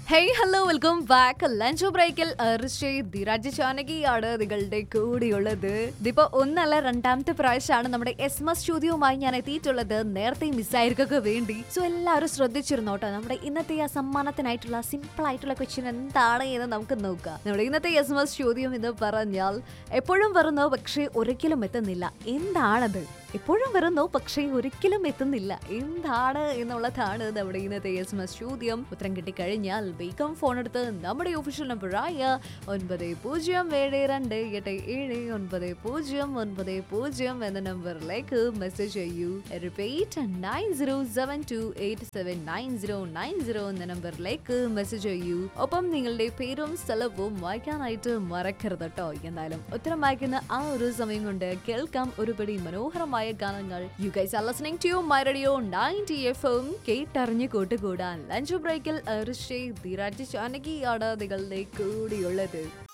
hey hello welcome back lunch ബ്രേക്കിൽ ധിരാജ് ചാനകിയാണ് നിങ്ങളുടെ കൂടെയുള്ളത് ഇതിപ്പോ ഒന്നല്ല രണ്ടാമത്തെ പ്രാവശ്യമാണ് നമ്മുടെ എസ് എം എസ് സ്റ്റുഡിയോമായി ഞാൻ എത്തിയിട്ടുള്ളത് നേരത്തെ മിസ്സായിരിക്കൊക്കെ വേണ്ടി സോ എല്ലാവരും ശ്രദ്ധിച്ചിരുന്നോട്ടോ നമ്മുടെ ഇന്നത്തെ ആ സമ്മാനത്തിനായിട്ടുള്ള സിമ്പിൾ ആയിട്ടുള്ള ക്വസ്റ്റ്യൻ എന്താണ് എന്ന് നമുക്ക് നോക്കാം നമ്മുടെ ഇന്നത്തെ എസ് എം എസ് സ്റ്റുഡിയോ എന്ന് പറഞ്ഞാൽ എപ്പോഴും വരുന്നു പക്ഷേ ഒരിക്കലും എത്തുന്നില്ല എന്താണത് എപ്പോഴും വരുന്നു പക്ഷേ ഒരിക്കലും എത്തുന്നില്ല എന്താണ് എന്നുള്ളതാണ് നമ്മുടെ ഇന്നത്തെ എസ് എം എസ് ചോദ്യം ഉത്തരം കിട്ടിക്കഴിഞ്ഞാൽ വേഗം ഫോൺ എടുത്ത് നമ്മുടെ ഒഫീഷ്യൽ നമ്പറായ ഒൻപത് പൂജ്യം ഏഴ് രണ്ട് എട്ട് ഏഴ് ഒൻപത് പൂജ്യം ഒൻപത് പൂജ്യം എന്ന നമ്പറിലേക്ക് മെസ്സേജ് ചെയ്യൂ repeat nine zero seven two eight seven nine zero nine zero എന്ന നമ്പറിലേക്ക് മെസ്സേജ് ചെയ്യൂ ഒപ്പം നിങ്ങളുടെ പേരും സ്ഥലവും വായിക്കാനായിട്ട് മറക്കരുത് കേട്ടോ എന്നാലും ഉത്തരം വായിക്കുന്ന ആ ഒരു സമയം കൊണ്ട് കേൾക്കാം ഒരുപടി മനോഹരമായ ഗാനങ്ങൾ you guys are listening to my radio 90 എഫും കേട്ടറിഞ്ഞ് കൂട്ടുകൂടാൻ ലഞ്ച് ബ്രേക്കിൽ ഋഷി ധീരാജ് ചാനകിയാണ് നിങ്ങളുടെ കൂടിയുള്ളത്